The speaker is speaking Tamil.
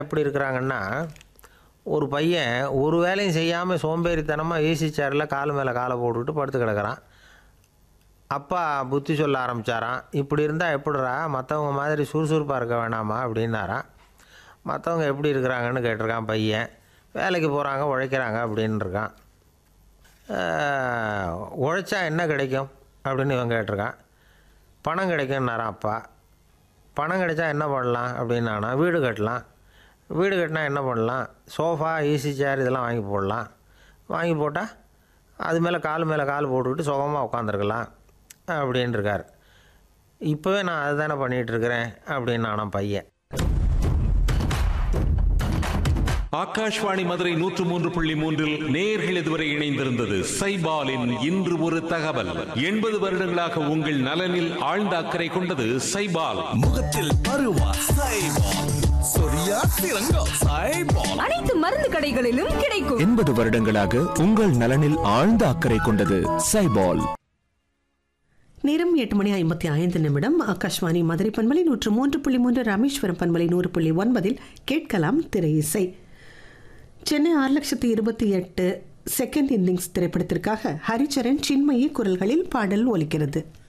எப்படி இருக்கிறாங்கன்னா ஒரு பையன் ஒரு வேலையும் செய்யாமல் சோம்பேறித்தனமாக ஏசி சேரில் கால் மேலே காலை போட்டுக்கிட்டு படுத்து கிடக்குறான் அப்பா புத்தி சொல்ல ஆரம்பித்தாராம் இப்படி இருந்தால் எப்படிடா மற்றவங்க மாதிரி சுறுசுறுப்பாக இருக்க வேணாமா அப்படின்னாராம் மற்றவங்க எப்படி இருக்கிறாங்கன்னு கேட்டிருக்கான் பையன் வேலைக்கு போகிறாங்க உழைக்கிறாங்க அப்படின்னு இருக்கான் ஆஹ், உழைச்சா என்ன கிடைக்கும் அப்படின்னு இவன் கேட்டிருக்கான் பணம் கிடைக்கும்னாரான் அப்பா பணம் கிடைச்சா என்ன பண்ணலாம் அப்படின்னானா வீடு கட்டலாம் வீடு கட்டினா என்ன பண்ணலாம் சோஃபா ஈஸி சேர் இதெல்லாம் வாங்கி போடலாம் வாங்கி போட்டால் அது மேலே கால் மேலே கால் போட்டுக்கிட்டு சுகமாக உட்காந்துருக்கலாம் அப்படின்னு இருக்கார் இப்போவே நான் அதுதானே பண்ணிகிட்டு இருக்கிறேன் அப்படின்னு நானும் பையன் ஆகாஷ்வாணி மதுரை நூற்று மூன்று புள்ளி மூன்றில் நேர்கள் இதுவரை இணைந்திருந்தது சைபாலின் இன்று ஒரு தகவல் எண்பது வருடங்களாக உங்கள் நலனில் ஆழ்ந்த அக்கறை கொண்டது சைபால் முகத்தில் பருவா சைபால் சொரியா சிறங்கோ சைபால் அனைத்து மருந்து கடைகளிலும் கிடைக்கும் எண்பது வருடங்களாக உங்கள் நலனில் ஆழ்ந்த அக்கறை கொண்டது சைபால் நேரம் எட்டு மணி ஐம்பத்தி ஐந்து நிமிடம் ஆகாஷ்வாணி மதுரை பண்பலை நூற்று மூன்று புள்ளி மூன்று ராமேஸ்வரம் பண்பலை நூறு புள்ளி ஒன்பதில் கேட்கலாம் திரை இசை சென்னை ஆறு லட்சத்தி இருபத்தி எட்டு செகண்ட் இன்னிங்ஸ் திரைப்படத்திற்காக ஹரிச்சரன் சின்மயி குரல்களில் பாடல் ஒலிக்கிறது